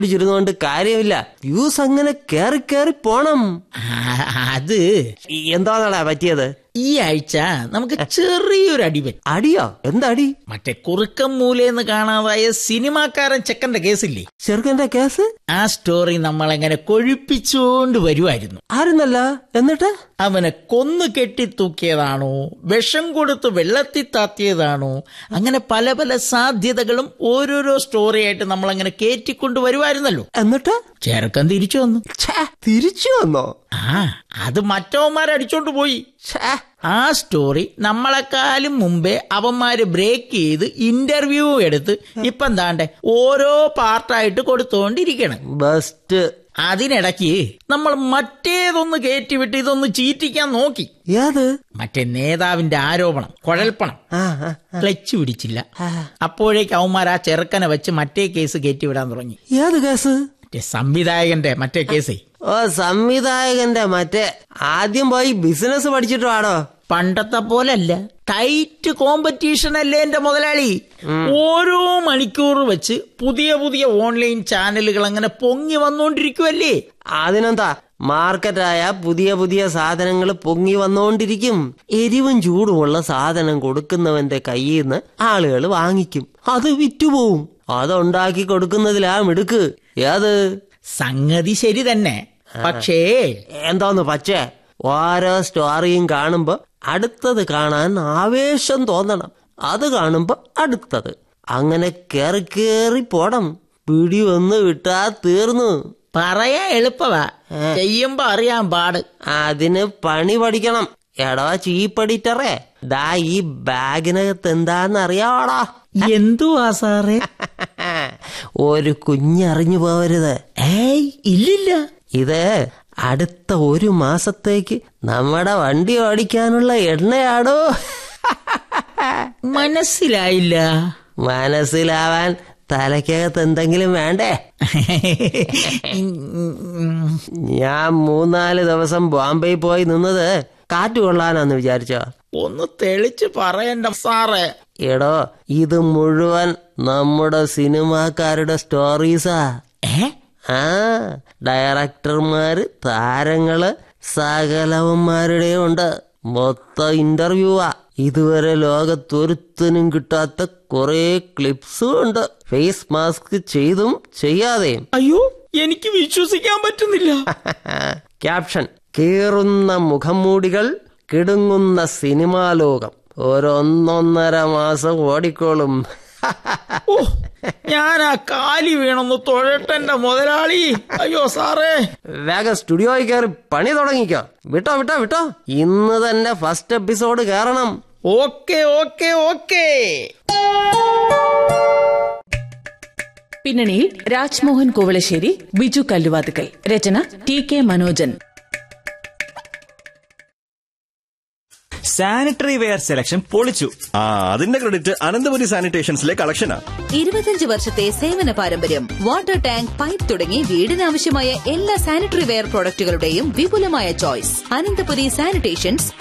ിരുന്നുകൊണ്ട് കാര്യമില്ല വ്യൂസ് അങ്ങനെ കേറി കേറി പോണം ആ, അത് ഈ എന്താണടാ പറ്റിയത് ഈ ആഴ്ച നമുക്ക് ചെറിയൊരു അടി പറ്റി അടിയോ എന്തടി മറ്റേ കുറുക്കം മൂലേന്ന് കാണാതായ സിനിമാക്കാരൻ ചെക്കന്റെ കേസില്ലേ ചെറുക്കന്റെ കേസ് ആ സ്റ്റോറി നമ്മളെങ്ങനെ കൊഴിപ്പിച്ചുകൊണ്ട് വരുമായിരുന്നു ആരുന്നല്ല എന്നിട്ട് അവനെ കൊന്നു കെട്ടിത്തൂക്കിയതാണോ വിഷം കൊടുത്ത് വെള്ളത്തിൽ താത്തിയതാണോ അങ്ങനെ പല പല സാധ്യതകളും ഓരോരോ സ്റ്റോറിയായിട്ട് നമ്മളങ്ങനെ കയറ്റിക്കൊണ്ട് വരുമായിരുന്നല്ലോ എന്നിട്ട് ചെറുക്കൻ തിരിച്ചു വന്നു ഛേ, തിരിച്ചു വന്നോ ആ അത് മറ്റവന്മാരടിച്ചോണ്ട് പോയി ഛേ, ആ സ്റ്റോറി നമ്മളെക്കാളും മുമ്പേ അവന്മാര് ബ്രേക്ക് ചെയ്ത് ഇന്റർവ്യൂ എടുത്ത് ഇപ്പം താണ്ടെ ഓരോ പാർട്ടായിട്ട് കൊടുത്തോണ്ടിരിക്കണം ബെസ്റ്റ് അതിനിടയ്ക്ക് നമ്മൾ മറ്റേതൊന്ന് കയറ്റിവിട്ട് ഇതൊന്ന് ചീറ്റിക്കാൻ നോക്കി ഏത് മറ്റേ നേതാവിന്റെ ആരോപണം കുഴൽപ്പണം ആ, ആ, ക്ലച്ച് പിടിച്ചില്ല അപ്പോഴേക്ക് അവന്മാർ ആ ചെറുക്കനെ വെച്ച് മറ്റേ കേസ് കയറ്റിവിടാൻ തുടങ്ങി ഏത് കേസ് മറ്റേ സംവിധായകന്റെ മറ്റേ കേസേ ഓ സംവിധായകന്റെ മറ്റേ ആദ്യം പോയി ബിസിനസ് പഠിച്ചിട്ട് വേണോ പണ്ടത്തെ പോലല്ല ടൈറ്റ് കോമ്പറ്റീഷൻ അല്ലേ എന്റെ മുതലാളി ഓരോ മണിക്കൂർ വെച്ച് പുതിയ പുതിയ ഓൺലൈൻ ചാനലുകൾ അങ്ങനെ പൊങ്ങി വന്നുകൊണ്ടിരിക്കുവല്ലേ അതിനെന്താ മാർക്കറ്റായ പുതിയ പുതിയ സാധനങ്ങൾ പൊങ്ങി വന്നുകൊണ്ടിരിക്കും എരിവും ചൂടുമുള്ള സാധനം കൊടുക്കുന്നവന്റെ കയ്യിൽ നിന്ന് ആളുകൾ വാങ്ങിക്കും അത് വിറ്റുപോവും അതുണ്ടാക്കി കൊടുക്കുന്നതിലാ മിടുക്ക് ഏത് സംഗതി ശരി തന്നെ പക്ഷേ എന്തോന്ന് പച്ചേ ഓരോ സ്റ്റോറിയും കാണുമ്പോ അടുത്തത് കാണാൻ ആവേശം തോന്നണം അത് കാണുമ്പോ അടുത്തത് അങ്ങനെ കേറി കേറി പോണം പിടി ഒന്ന് വിട്ടാ തീർന്നു പറയാ എളുപ്പവാ ചെയ്യുമ്പോ അറിയാൻ പാട് അതിന് പണി പഠിക്കണം എടോ ചീപ്പ് എഡിറ്ററേ ദാ ഈ ബാഗിനകത്ത് എന്താന്ന് അറിയാവാടാ എന്തുവാ സാറേ ഒരു കുഞ്ഞറിഞ്ഞു പോവരുത് ഏയ് ഇല്ലില്ല ഇത് അടുത്ത ഒരു മാസത്തേക്ക് നമ്മുടെ വണ്ടി ഓടിക്കാനുള്ള എണ്ണയാടോ മനസ്സിലായില്ല മനസ്സിലാവാൻ തലയ്ക്കകത്ത് എന്തെങ്കിലും വേണ്ടേ ഞാൻ മൂന്നാല് ദിവസം ബോംബെ പോയി നിന്നത് കാറ്റ് കൊള്ളാനാന്ന് വിചാരിച്ചോ ഒന്ന് തെളിച്ച് പറയണ്ട സാറേ എടോ ഇത് മുഴുവൻ നമ്മുടെ സിനിമാക്കാരുടെ സ്റ്റോറീസാ ഏ ആ ഡയറക്ടർമാര് താരങ്ങള് സകലവന്മാരുടെയും ഉണ്ട് മൊത്തം ഇന്റർവ്യൂവാ ഇതുവരെ ലോകത്തൊരുത്തനും കിട്ടാത്ത കുറെ ക്ലിപ്സും ഉണ്ട് ഫേസ് മാസ്ക് ചെയ്തും ചെയ്യാതെയും അയ്യോ എനിക്ക് വിശ്വസിക്കാൻ പറ്റുന്നില്ല ക്യാപ്ഷൻ കീറുന്ന മുഖംമൂടികൾ കിടുങ്ങുന്ന സിനിമാ ലോകം ഒരൊന്നൊന്നര മാസം ഓടിക്കോളും ഓ ഞാൻ ആ കാലി വീണൊന്ന് തൊഴട്ടെന്റെ മുതലാളി അയ്യോ സാറേ വേഗം സ്റ്റുഡിയോയിൽ കയറി പണി തുടങ്ങിക്കോ വിട്ടോ വിട്ടോ വിട്ടോ ഇന്ന് തന്നെ ഫസ്റ്റ് എപ്പിസോഡ് കയറണം ഓക്കെ ഓക്കെ ഓക്കെ പിന്നണിയിൽ രാജ്മോഹൻ കുവളശ്ശേരി ബിജു കല്ലുവാതുക്കൽ രചന T K Manojan sanitary ware selection പൊളിച്ചു ആ അതിന്റെ ക്രെഡിറ്റ് അനന്തപുരി സാനിറ്റേഷൻസിലെ കളക്ഷനാ ഇരുപത്തിയഞ്ച് വർഷത്തെ സേവന പാരമ്പര്യം വാട്ടർ ടാങ്ക് പൈപ്പ് തുടങ്ങി വീടിനാവശ്യമായ എല്ലാ സാനിറ്ററി വെയർ പ്രോഡക്റ്റുകളുടെയും വിപുലമായ ചോയ്സ് അനന്തപുരി സാനിറ്റേഷൻസ്